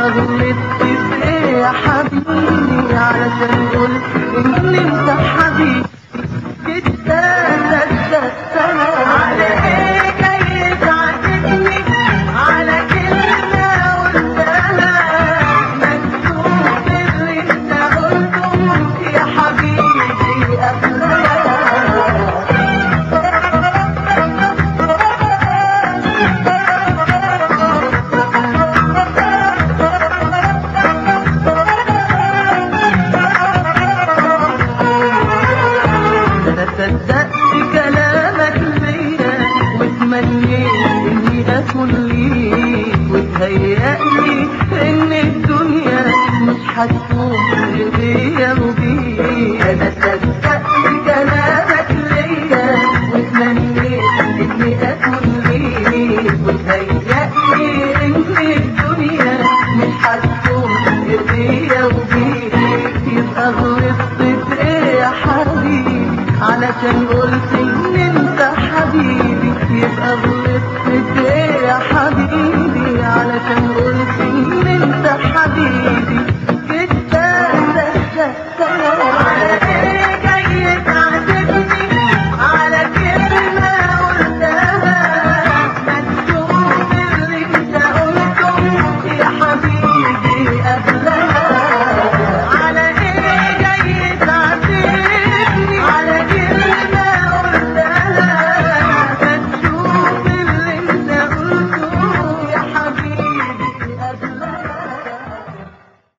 يبقى غلطت في ايه يا حبيبي علشان قلت ان انت حبيبي جدا صدقتها على ايه جاي تعاتبني على كلمة قلتها مكتوب اللي انت قلته يا حبيبي قبلها انا صدقت كلامك ليا واتمنيت اني اكون ليك وتهيألي ان الدنيا مش هتكون بيا وبيك انا صدقت كلامك ليا واتمنيت اني اكون ليك وتهيألي ان الدنيا مش هتكون بيا وبيك يبقى غلطت في ايه يا حبيبي علشان قلت ان انت حبيبي يبقى غلطت في ايه يا حبيبي